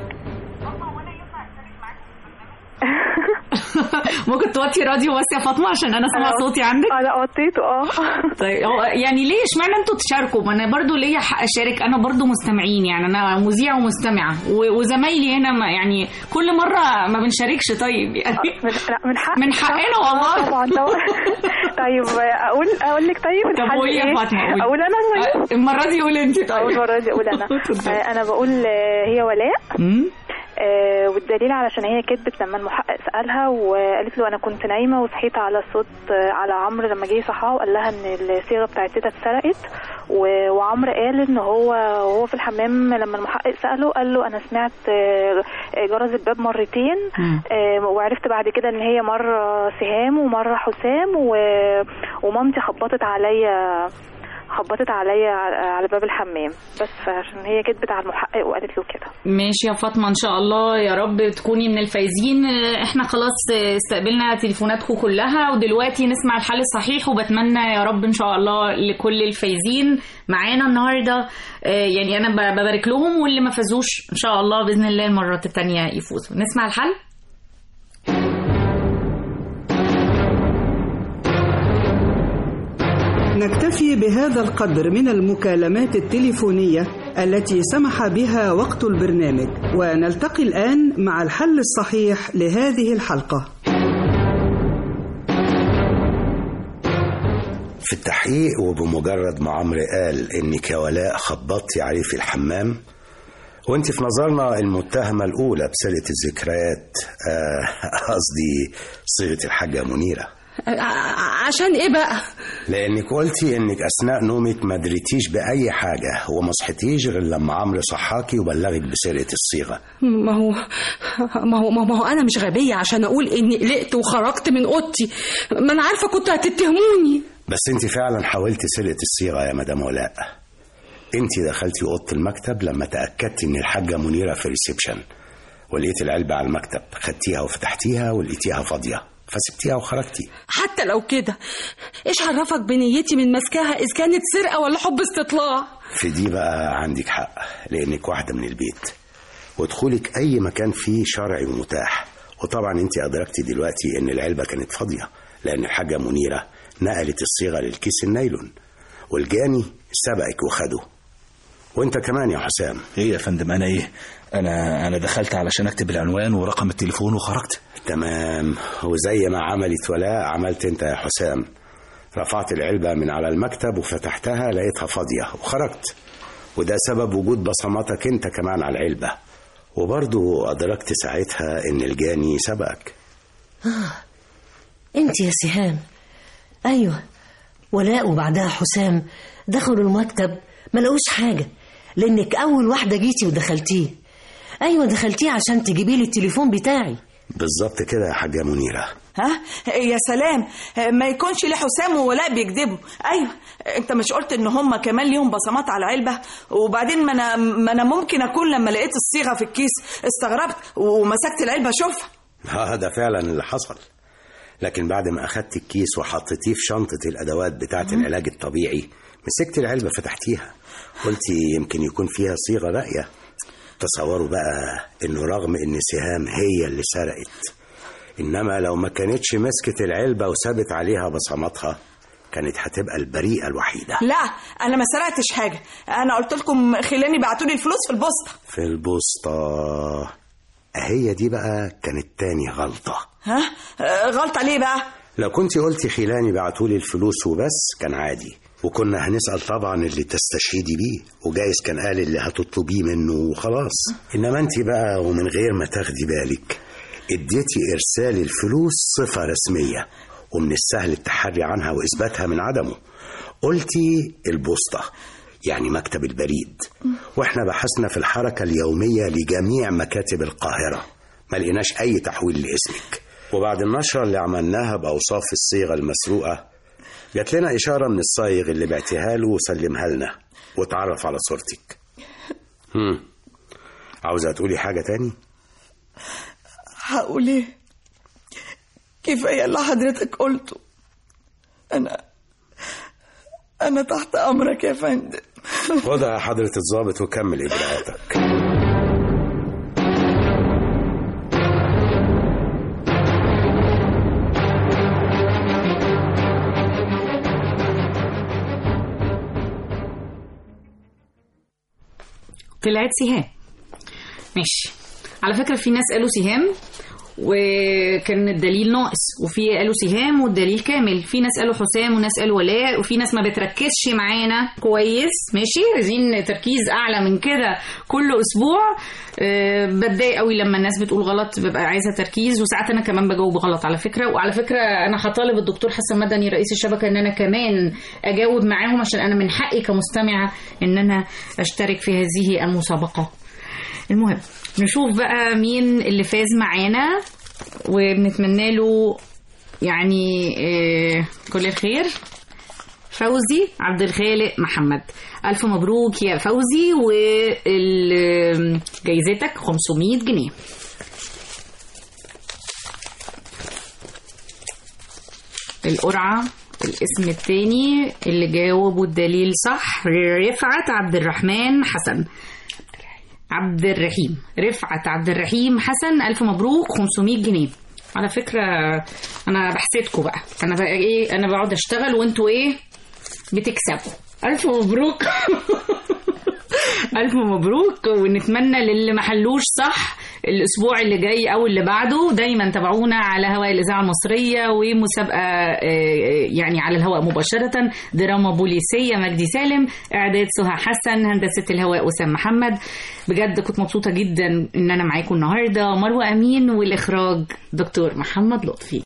ممكن توطي راديو بس يا فاطمه عشان انا سامعه صوتي عندك اه لا وطيته اه طيب هو يعني ليه اشمعنى انتوا تشاركوا ما انا برضو ليا حق اشارك انا برضو مستمعين يعني انا مذيع ومستمعه و- وزمايلي هنا ما يعني كل مره ما بنشاركش طيب يعني لا من حق من حقنا والله طبعا طبعا طيب آه، اقول اقول لك طيب طب الحل قولي يا إيه؟ فاطمه قولي اقول انا طيب المره دي قولي انت طيب اول مره دي اقول انا آه، انا بقول آه، هي ولاء آه، والدليل علشان هي كدبت لما المحقق سالها وقالت له انا كنت نايمه وصحيت على صوت آه، على عمرو لما جه صحاه وقال لها ان الصيغه بتاعت تيتا اتسرقت و- وعمرو قال ان هو وهو في الحمام لما المحقق ساله قال له انا سمعت آه، آه، جرس الباب مرتين آه، وعرفت بعد كده ان هي مره سهام ومره حسام و- ومامتي خبطت عليا خبطت عليا ع- على باب الحمام بس فعشان هي كدبت على المحقق وقالت له كده ماشي يا فاطمة إن شاء الله يا رب تكوني من الفايزين آه، احنا خلاص آه، استقبلنا تليفوناتكم كلها ودلوقتي نسمع الحل الصحيح وبتمنى يا رب إن شاء الله لكل الفايزين معانا النهاردة آه، يعني أنا ب- ببارك لهم واللي ما فازوش إن شاء الله بإذن الله المرات التانية يفوزوا نسمع الحل نكتفي بهذا القدر من المكالمات التليفونية التي سمح بها وقت البرنامج ونلتقي الآن مع الحل الصحيح لهذه الحلقة في التحقيق وبمجرد ما عمرو قال انك يا ولاء خبطتي عليه في الحمام وانت في نظرنا المتهمة الأولى بسرقة الذكريات آه، قصدي صيغة الحاجة منيرة ع- عشان ايه بقى لأنك قلتي إنك أثناء نومك ما دريتيش بأي حاجة وما صحيتيش غير لما عمرو صحاكي وبلغك بسرقة الصيغة ما هو ما هو ما هو انا مش غبيه عشان اقول اني قلقت وخرجت من اوضتي ما انا عارفه كنتوا هتتهموني بس انت فعلا حاولتي سرقة الصيغة يا مدام ولاء انت دخلتي اوضه المكتب لما تاكدتي ان الحاجه منيره في الريسبشن ولقيت العلبه على المكتب خدتيها وفتحتيها ولقيتيها فاضيه فسبتيها وخرجتي حتى لو كده ايش عرفك بنيتي من مسكها اذا كانت سرقه ولا حب استطلاع في دي بقى عندك حق لانك واحده من البيت ودخولك اي مكان فيه شرعي ومتاح وطبعا انت ادركتي دلوقتي ان العلبه كانت فاضيه لان الحاجه منيره نقلت الصيغه للكيس النايلون والجاني سبقك وخده وانت كمان يا حسام ايه يا فندم انا ايه انا انا دخلت علشان اكتب العنوان ورقم التليفون وخرجت تمام وزي ما عملت ولاء عملت انت يا حسام رفعت العلبة من على المكتب وفتحتها لقيتها فاضية وخرجت وده سبب وجود بصماتك انت كمان على العلبة وبرضو أدركت ساعتها إن الجاني سبقك آه انت يا سهام ايوه ولاء وبعدها حسام دخلوا المكتب ما لقوش حاجه لانك اول واحده جيتي ودخلتيه ايوه دخلتيه عشان تجيبي لي التليفون بتاعي بالظبط كده يا حاجة منيرة ها يا سلام ما يكونش ليه حسام وولاء بيكذبوا ايوه انت مش قلت ان هم كمان ليهم بصمات على العلبه وبعدين ما انا ما انا ممكن اكون لما لقيت الصيغه في الكيس استغربت ومسكت العلبه اشوفها اه ده فعلا اللي حصل لكن بعد ما أخدت الكيس وحطيتيه في شنطة الأدوات بتاعة العلاج الطبيعي مسكت العلبة فتحتيها قلتي يمكن يكون فيها صيغة باقية تصوروا بقى إنه رغم إن سهام هي اللي سرقت إنما لو ما كانتش مسكت العلبة وسابت عليها بصماتها كانت هتبقى البريئة الوحيدة لا انا ما سرقتش حاجه انا قلت لكم خلاني بعتوا لي الفلوس في البوسطه في البوسطة هي دي بقى كانت تاني غلطة ها آه، غلطه ليه بقى لو كنت قلتي خيلاني بعتولي الفلوس وبس كان عادي وكنا هنسأل طبعا اللي تستشهدي بيه وجايز كان قال اللي هتطلبيه منه وخلاص إنما أنت بقى ومن غير ما تاخدي بالك اديتي إرسال الفلوس صفة رسمية ومن السهل التحري عنها وإثباتها من عدمه قلتي البوسطة يعني مكتب البريد واحنا بحثنا في الحركة اليومية لجميع مكاتب القاهرة ما لقيناش أي تحويل لاسمك وبعد النشرة اللي عملناها بأوصاف الصيغة المسروقة جات لنا إشارة من الصايغ اللي بعتها له وسلمها لنا واتعرف على صورتك هم. عاوزة تقولي حاجة تاني؟ هقول ايه كفايه اللي حضرتك قلته انا انا تحت امرك يا فندم خدها حضرة الضابط وكمل إجراءاتك طلعت سهام ماشي على فكرة في ناس قالوا سهام وكان الدليل ناقص وفي قالوا سهام والدليل كامل في ناس قالوا حسام وناس قالوا ولاء وفي ناس ما بتركزش معانا كويس ماشي عايزين تركيز اعلى من كده كل اسبوع أه بتضايق قوي لما الناس بتقول غلط ببقى عايزه تركيز وساعات انا كمان بجاوب غلط على فكره وعلى فكره انا هطالب الدكتور حسن مدني رئيس الشبكه ان انا كمان اجاوب معاهم عشان انا من حقي كمستمعه ان انا اشترك في هذه المسابقه المهم نشوف بقى مين اللي فاز معانا وبنتمنى له يعني آه، كل الخير ف فوزي عبد الخالق محمد ألف مبروك يا فوزي وجايزتك 500 جنيه القرعة الاسم التاني اللي جاوبوا الدليل صح رفعت عبد الرحمن حسن عبد الرحيم رفعت عبد الرحيم حسن ألف مبروك 500 جنيه على فكرة أنا بحسدكم بقى أنا بقى إيه أنا بقعد أشتغل وأنتوا إيه بتكسبوا ألف مبروك ألف مبروك ونتمنى للي ما حلوش صح الأسبوع اللي جاي أو اللي بعده دايما تابعونا على هواء الإذاعة المصرية ومسابقة آه، يعني على الهواء مباشرة دراما بوليسية مجدي سالم إعداد سهى حسن هندسة الهواء وسام محمد بجد كنت مبسوطة جدا إن أنا معاكم النهاردة مروة أمين والإخراج دكتور محمد لطفي